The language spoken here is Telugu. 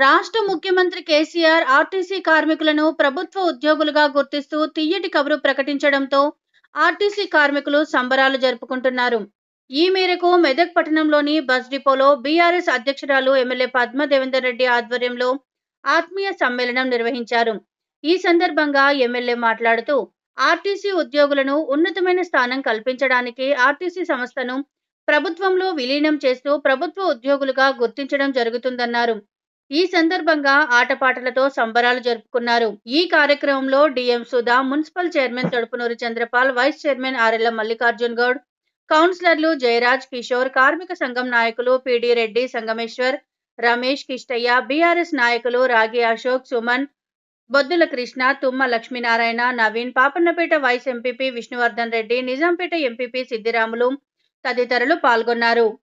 రాష్ట్ర ముఖ్యమంత్రి కేసీఆర్ ఆర్టీసీ కార్మికులను ప్రభుత్వ ఉద్యోగులుగా గుర్తిస్తూ తియ్యటి కబురు ప్రకటించడంతో ఆర్టీసీ కార్మికులు సంబరాలు జరుపుకుంటున్నారు ఈ మేరకు మెదక్ పట్టణంలోని బస్ డిపోలో బీఆర్ఎస్ అధ్యక్షురాలు ఎమ్మెల్యే పద్మ దేవేందర్ రెడ్డి ఆధ్వర్యంలో ఆత్మీయ సమ్మేళనం నిర్వహించారు ఈ సందర్భంగా ఎమ్మెల్యే మాట్లాడుతూ ఆర్టీసీ ఉద్యోగులను ఉన్నతమైన స్థానం కల్పించడానికి ఆర్టీసీ సంస్థను ప్రభుత్వంలో విలీనం చేస్తూ ప్రభుత్వ ఉద్యోగులుగా గుర్తించడం జరుగుతుందన్నారు ఈ సందర్భంగా ఆటపాటలతో సంబరాలు జరుపుకున్నారు ఈ కార్యక్రమంలో DM Sudha municipal chairman Thodupunuri Chandrapal vice chairman RL Mallikarjun Goud కౌన్సిలర్లు జయరాజ్ కిషోర్ కార్మిక సంఘం నాయకులు పిడి రెడ్డి సంగమేశ్వర్ రమేష్ కిష్టయ్య బీఆర్ఎస్ నాయకులు Ragi Ashok Suman Boddula Krishna Thumma Lakshminarayana Naveen Papannapet vice MPP Vishnuvardhan Reddy Nizampet MPP Siddiramulu తదితరులు పాల్గొన్నారు